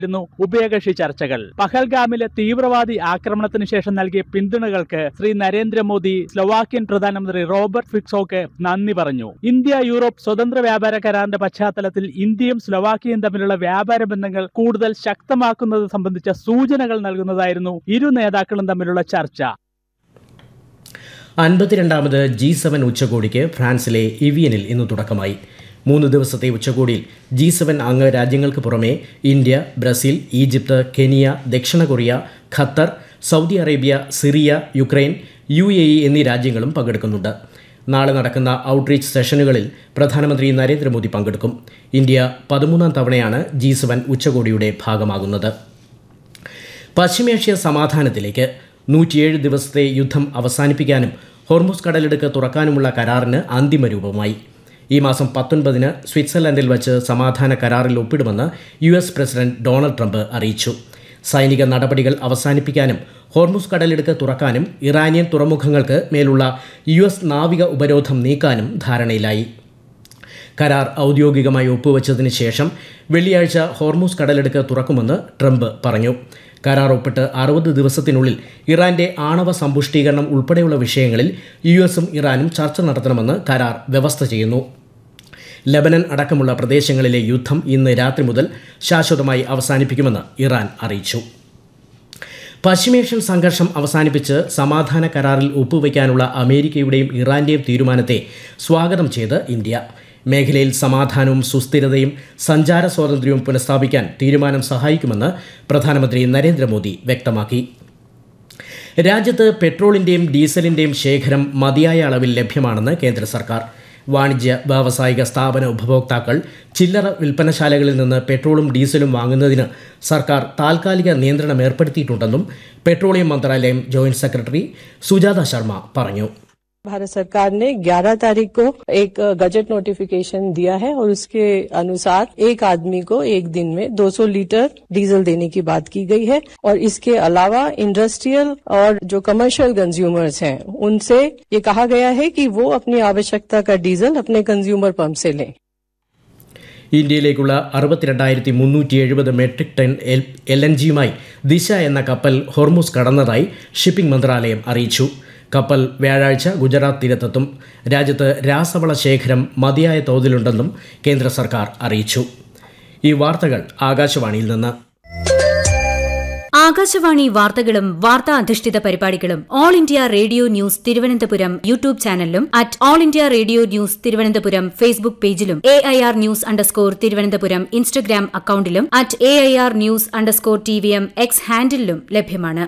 യിരുന്നു ഉഭയകക്ഷി ചർച്ചകൾ പഹൽഗാമിലെ തീവ്രവാദി ആക്രമണത്തിന് ശേഷം നൽകിയ പിന്തുണകൾക്ക് ശ്രീ നരേന്ദ്രമോദി സ്ലൊവാക്യൻ പ്രധാനമന്ത്രി റോബർട്ട് ഫിക്സോക്ക് നന്ദി പറഞ്ഞു ഇന്ത്യ യൂറോപ്പ് സ്വതന്ത്ര വ്യാപാര കരാറിന്റെ പശ്ചാത്തലത്തിൽ ഇന്ത്യയും സ്ലൊവാക്യയും തമ്മിലുള്ള വ്യാപാര ബന്ധങ്ങൾ കൂടുതൽ ശക്തമാക്കുന്നത് സംബന്ധിച്ച സൂചനകൾ നൽകുന്നതായിരുന്നു ഇരു നേതാക്കളും തമ്മിലുള്ള ചർച്ച അൻപത്തിരണ്ടാമത് ജി സെവൻ ഉച്ചകോടിക്ക് ഫ്രാൻസിലെ ഇവിയനിൽ ഇന്ന് തുടക്കമായി മൂന്ന് ദിവസത്തെ ഉച്ചകോടിയിൽ ജി സെവൻ അംഗ രാജ്യങ്ങൾക്ക് പുറമെ ഇന്ത്യ ബ്രസീൽ ഈജിപ്ത് കെനിയ ദക്ഷിണ Korea Qatar Saudi Arabia Syria Ukraine U A E എന്നീ രാജ്യങ്ങളും പങ്കെടുക്കുന്നുണ്ട് നാളെ നടക്കുന്ന ഔട്ട്റീച്ച് സെഷനുകളിൽ പ്രധാനമന്ത്രി നരേന്ദ്രമോദി പങ്കെടുക്കും ഇന്ത്യ പതിമൂന്നാം തവണയാണ് ജി സെവൻ ഉച്ചകോടിയുടെ ഭാഗമാകുന്നത് പശ്ചിമേഷ്യ സമാധാനത്തിലേക്ക് നൂറ്റിയേഴ് ദിവസത്തെ യുദ്ധം അവസാനിപ്പിക്കാനും ഹോർമുസ് കടലിടുക്ക് തുറക്കാനുമുള്ള കരാറിന് അന്തിമ രൂപമായി ഈ മാസം പത്തൊൻപതിന് സ്വിറ്റ്സർലൻഡിൽ വച്ച് സമാധാന കരാറിൽ ഒപ്പിടുമെന്ന് U S president Donald Trump അറിയിച്ചു സൈനിക നടപടികൾ അവസാനിപ്പിക്കാനും ഹോർമുസ് കടലിടുക്ക് തുറക്കാനും ഇറാനിയൻ തുറമുഖങ്ങൾക്ക് മേലുള്ള യു എസ് നാവിക ഉപരോധം നീക്കാനും ധാരണയിലായി കരാർ ഔദ്യോഗികമായി ഒപ്പുവെച്ചതിന് ശേഷം വെള്ളിയാഴ്ച ഹോർമൂസ് കടലെടുക്ക് തുറക്കുമെന്ന് ട്രംപ് പറഞ്ഞു കരാർ ഒപ്പിട്ട് അറുപത് ദിവസത്തിനുള്ളിൽ ഇറാന്റെ ആണവ സമ്പുഷ്ടീകരണം ഉൾപ്പെടെയുള്ള വിഷയങ്ങളിൽ യു എസും ഇറാനും ചർച്ച നടത്തണമെന്ന് കരാർ വ്യവസ്ഥ ചെയ്യുന്നു ലബനൻ അടക്കമുള്ള പ്രദേശങ്ങളിലെ യുദ്ധം ഇന്ന് രാത്രി മുതൽ ശാശ്വതമായി അവസാനിപ്പിക്കുമെന്ന് ഇറാൻ അറിയിച്ചു പശ്ചിമേഷ്യൻ സംഘർഷം അവസാനിപ്പിച്ച് സമാധാന കരാറിൽ ഒപ്പുവയ്ക്കാനുള്ള അമേരിക്കയുടെയും ഇറാന്റെയും തീരുമാനത്തെ സ്വാഗതം ചെയ്ത് ഇന്ത്യ മേഖലയിൽ സമാധാനവും സുസ്ഥിരതയും സഞ്ചാര സ്വാതന്ത്ര്യവും പുനഃസ്ഥാപിക്കാൻ തീരുമാനം സഹായിക്കുമെന്ന് പ്രധാനമന്ത്രി നരേന്ദ്രമോദി വ്യക്തമാക്കി രാജ്യത്ത് പെട്രോളിന്റെയും ഡീസലിന്റെയും ശേഖരം മതിയായ അളവിൽ ലഭ്യമാണെന്ന് കേന്ദ്ര സർക്കാർ വാണിജ്യ വ്യാവസായിക സ്ഥാപന ഉപഭോക്താക്കൾ ചില്ലറ വിൽപ്പനശാലകളിൽ നിന്ന് പെട്രോളും ഡീസലും വാങ്ങുന്നതിന് സർക്കാർ താൽക്കാലിക നിയന്ത്രണം ഏർപ്പെടുത്തിയിട്ടുണ്ടെന്നും പെട്രോളിയം മന്ത്രാലയം ജോയിന്റ് സെക്രട്ടറി സുജാത ശർമ്മ പറഞ്ഞു भारत सरकार ने 11 तारीख को एक गजट नोटिफिकेशन दिया है और उसके अनुसार एक आदमी को एक दिन में 200 लीटर डीजल देने की बात की गई है और इसके अलावा इंडस्ट्रियल और जो कमर्शियल कंज्यूमर्स हैं उनसे ये कहा गया है कि वो अपनी आवश्यकता का डीजल अपने कंज्यूमर पंप से लें ഇന്ത്യയിലേക്കുള്ള അറുപത്തിരണ്ടായിരത്തി മുന്നൂറ്റി എഴുപത് metric ton L L N ജിയുമായി ദിശ എന്ന കപ്പൽ ഹൊർമുസ് കടന്നതായി ഷിപ്പിംഗ് മന്ത്രാലയം അറിയിച്ചു കപ്പൽ വ്യാഴാഴ്ച ഗുജറാത്ത് തീരത്തെത്തും രാജ്യത്ത് രാസവള ശേഖരം മതിയായ തോതിലുണ്ടെന്നും കേന്ദ്ര സർക്കാർ അറിയിച്ചു ഈ വാർത്തകൾ ആകാശവാണിയിൽ നിന്ന് ആകാശവാണി വാർത്തകളും വാർത്താ അധിഷ്ഠിത പരിപാടികളും All India Radio News Thiruvananthapuram YouTube ചാനലിലും at All India Radio News Thiruvananthapuram Facebook പേജിലും A I R news underscore Thiruvananthapuram Instagram അക്കൌണ്ടിലും at A I R news underscore T V M X ഹാൻഡിലും ലഭ്യമാണ്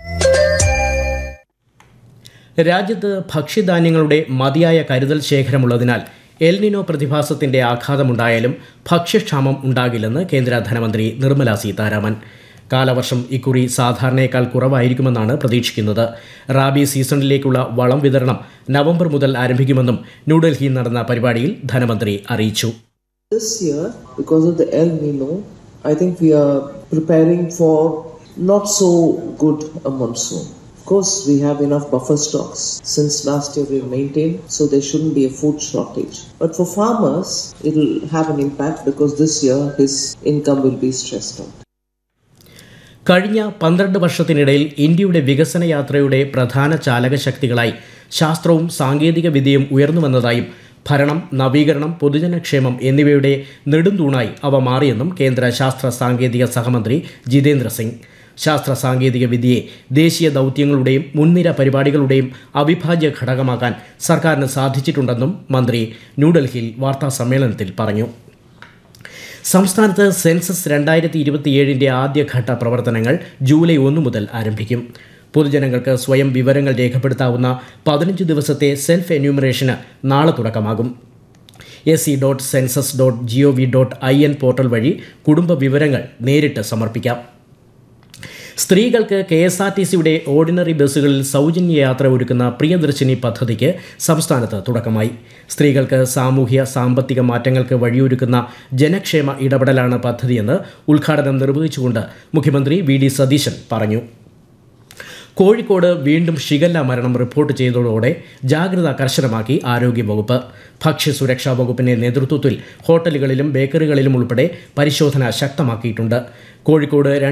രാജ്യത്ത് ഭക്ഷ്യധാന്യങ്ങളുടെ മതിയായ കരുതൽ ശേഖരമുള്ളതിനാൽ എൽനിനോ പ്രതിഭാസത്തിന്റെ ആഘാതമുണ്ടായാലും ഭക്ഷ്യക്ഷാമം ഉണ്ടാകില്ലെന്ന് കേന്ദ്ര ധനമന്ത്രി നിർമ്മല സീതാരാമൻ കാലവർഷം ഇക്കുറി സാധാരണയേക്കാൾ കുറവായിരിക്കുമെന്നാണ് പ്രതീക്ഷിക്കുന്നത് റാബി സീസണിലേക്കുള്ള വളം വിതരണം നവംബർ മുതൽ ആരംഭിക്കുമെന്നും ന്യൂഡൽഹിയിൽ നടന്ന പരിപാടിയിൽ ധനമന്ത്രി അറിയിച്ചു This year, because of the El Nino, I think we are preparing for not so good a monsoon. Of course, we have enough buffer stocks since last year we maintained, so there shouldn't be a food shortage. But for farmers, it will have an impact because this year his income will be stressed out. കഴിഞ്ഞ പന്ത്രണ്ട് വർഷത്തിനിടയിൽ ഇന്ത്യയുടെ വികസന യാത്രയുടെ പ്രധാന ചാലകശക്തികളായി ശാസ്ത്രവും സാങ്കേതിക വിദ്യയും ഉയർന്നുവന്നതായും ഭരണം നവീകരണം പൊതുജനക്ഷേമം എന്നിവയുടെ നെടുന്തൂണായി അവ മാറിയെന്നും കേന്ദ്ര ശാസ്ത്ര സാങ്കേതിക സഹമന്ത്രി ജിതേന്ദ്ര സിംഗ് ശാസ്ത്ര സാങ്കേതിക വിദ്യയെ ദേശീയ ദൗത്യങ്ങളുടെയും മുൻനിര പരിപാടികളുടെയും അവിഭാജ്യ ഘടകമാക്കാൻ സർക്കാരിന് സാധിച്ചിട്ടുണ്ടെന്നും മന്ത്രി ന്യൂഡൽഹിയിൽ വാർത്താ സമ്മേളനത്തിൽ പറഞ്ഞു സംസ്ഥാനത്ത് സെൻസസ് രണ്ടായിരത്തി ഇരുപത്തിയേഴിൻ്റെ ആദ്യഘട്ട പ്രവർത്തനങ്ങൾ ജൂലൈ ഒന്ന് മുതൽ ആരംഭിക്കും പൊതുജനങ്ങൾക്ക് സ്വയം വിവരങ്ങൾ രേഖപ്പെടുത്താവുന്ന പതിനഞ്ച് ദിവസത്തെ സെൽഫ് എന്യൂമറേഷന് നാളെ തുടക്കമാകും S C dot census dot G O V dot I N portal വഴി കുടുംബ വിവരങ്ങൾ നേരിട്ട് സമർപ്പിക്കാം സ്ത്രീകൾക്ക് കെ എസ് ആർ ടി സിയുടെ ഓർഡിനറി ബസ്സുകളിൽ സൗജന്യ യാത്ര ഒരുക്കുന്ന പ്രിയദർശിനി പദ്ധതിക്ക് സംസ്ഥാനത്ത് തുടക്കമായി സ്ത്രീകൾക്ക് സാമൂഹ്യ സാമ്പത്തിക മാറ്റങ്ങൾക്ക് വഴിയൊരുക്കുന്ന ജനക്ഷേമ ഇടപെടലാണ് പദ്ധതിയെന്ന് ഉദ്ഘാടനം നിർവഹിച്ചുകൊണ്ട് മുഖ്യമന്ത്രി വി ഡി സതീശൻ പറഞ്ഞു കോഴിക്കോട് വീണ്ടും ഷിഗല്ല മരണം റിപ്പോർട്ട് ചെയ്തതോടെ ജാഗ്രത കർശനമാക്കി ആരോഗ്യവകുപ്പ് ഭക്ഷ്യസുരക്ഷാ വകുപ്പിന്റെ നേതൃത്വത്തിൽ ഹോട്ടലുകളിലും ബേക്കറികളിലും ഉൾപ്പെടെ പരിശോധന ശക്തമാക്കിയിട്ടുണ്ട് കോഴിക്കോട്